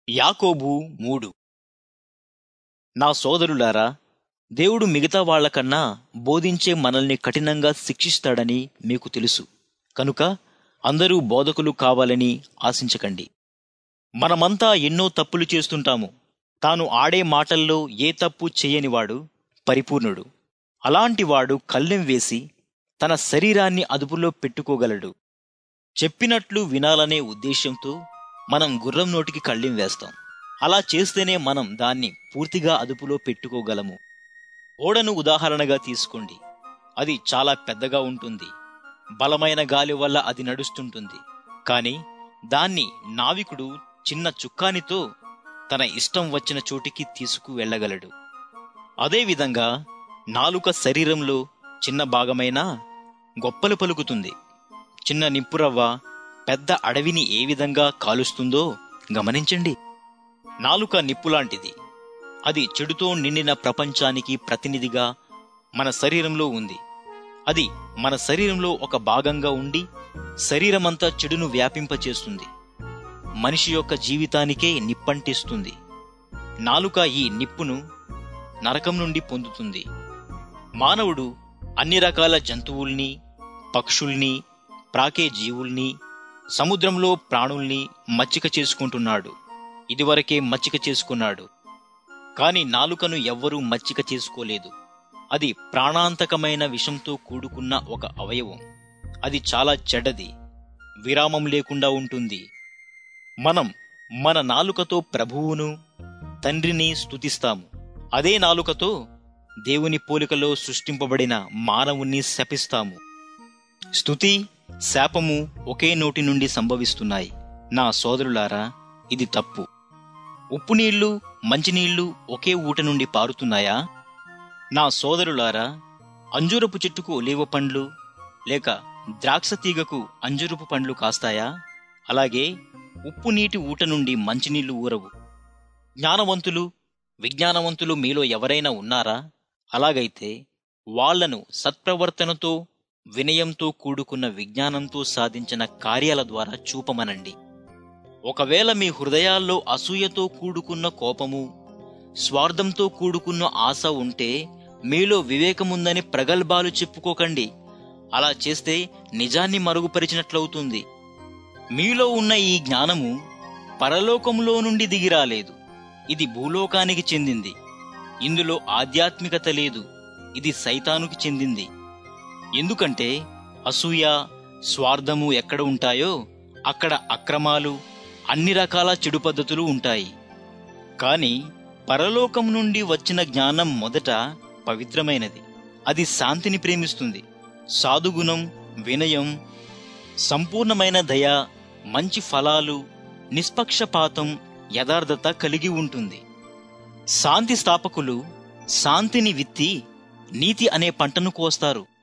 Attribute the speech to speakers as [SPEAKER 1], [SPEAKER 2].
[SPEAKER 1] యాకోబు మూడు నా సోదరులారా దేవుడు మిగతా వాళ్ళకన్నా బోధించే మనల్ని కఠినంగా శిక్షిస్తాడని మీకు తెలుసు కనుక అందరూ బోధకులు కావాలని ఆశించకండి మనమంతా ఎన్నో తప్పులు చేస్తుంటాము తాను ఆడే మాటల్లో ఏ తప్పు చేయనివాడు పరిపూర్ణుడు అలాంటివాడు కళ్ళెం వేసి తన శరీరాన్ని అదుపులో పెట్టుకోగలడు చెప్పినట్లు వినాలనే ఉద్దేశంతో మనం గుర్రం నోటికి కళ్ళెం వేస్తాం అలా చేస్తేనే మనం దాన్ని పూర్తిగా అదుపులో పెట్టుకోగలము ఓడను ఉదాహరణగా తీసుకోండి అది చాలా పెద్దగా ఉంటుంది బలమైన గాలి వల్ల అది నడుస్తుంటుంది కాని దాన్ని నావికుడు చిన్న చుక్కానితో తన ఇష్టం వచ్చిన చోటికి తీసుకు వెళ్ళగలడు అదేవిధంగా నాలుక శరీరంలో చిన్న భాగమైనా గొప్పలు పలుకుతుంది చిన్న నిప్పురవ్వ పెద్ద అడవిని ఏ విధంగా కాలుస్తుందో గమనించండి నాలుక నిప్పులాంటిది అది చెడుతో నిండిన ప్రపంచానికి ప్రతినిధిగా మన శరీరంలో ఉంది అది మన శరీరంలో ఒక భాగంగా ఉండి శరీరమంతా చెడును వ్యాపింపచేస్తుంది మనిషి యొక్క జీవితానికే నిప్పంటిస్తుంది నాలుక ఈ నిప్పును నరకం నుండి పొందుతుంది మానవుడు అన్ని రకాల జంతువుల్ని పక్షుల్ని ప్రాకే జీవుల్ని సముద్రంలో ప్రాణుల్ని మచ్చిక చేసుకుంటున్నాడు ఇదివరకే మచ్చిక చేసుకున్నాడు కాని నాలుకను ఎవ్వరూ మచ్చిక చేసుకోలేదు అది ప్రాణాంతకమైన విషంతో కూడుకున్న ఒక అవయవం అది చాలా చెడ్డది విరామం లేకుండా ఉంటుంది మనం మన నాలుకతో ప్రభువును తండ్రిని స్తుతిస్తాము అదే నాలుకతో దేవుని పోలికలో సృష్టింపబడిన మానవుణ్ణి శపిస్తాము స్తుతి శాపము ఒకే నోటి నుండి సంభవిస్తున్నాయి నా సోదరులారా ఇది తప్పు ఉప్పు నీళ్లు మంచినీళ్లు ఒకే ఊట నుండి పారుతున్నాయా నా సోదరులారా అంజూరపు చెట్టుకు ఒలీవ పండ్లు లేక ద్రాక్ష తీగకు అంజూరపు పండ్లు కాస్తాయా అలాగే ఉప్పు నీటి ఊట నుండి మంచినీళ్లు ఊరవు జ్ఞానవంతులు విజ్ఞానవంతులు మీలో ఎవరైనా ఉన్నారా అలాగైతే వాళ్లను సత్ప్రవర్తనతో వినయంతో కూడుకున్న విజ్ఞానంతో సాధించిన కార్యాల ద్వారా చూపమనండి ఒకవేళ మీ హృదయాల్లో అసూయతో కూడుకున్న కోపము స్వార్థంతో కూడుకున్న ఆశ ఉంటే మీలో వివేకముందని ప్రగల్భాలు చెప్పుకోకండి అలా చేస్తే నిజాన్ని మరుగుపరిచినట్లవుతుంది మీలో ఉన్న ఈ జ్ఞానము పరలోకంలో నుండి దిగిరాలేదు ఇది భూలోకానికి చెందింది ఇందులో ఆధ్యాత్మికత లేదు ఇది సైతానుకి చెందింది ఎందుకంటే అసూయ స్వార్థము ఎక్కడ ఉంటాయో అక్కడ అక్రమాలు అన్ని రకాల చెడు పద్ధతులు ఉంటాయి కాని పరలోకం నుండి వచ్చిన జ్ఞానం మొదట పవిత్రమైనది అది శాంతిని ప్రేమిస్తుంది సాధుగుణం వినయం సంపూర్ణమైన దయ మంచి ఫలాలు నిష్పక్షపాతం యథార్థత కలిగి ఉంటుంది శాంతి స్థాపకులు శాంతిని విత్తి నీతి అనే పంటను కోస్తారు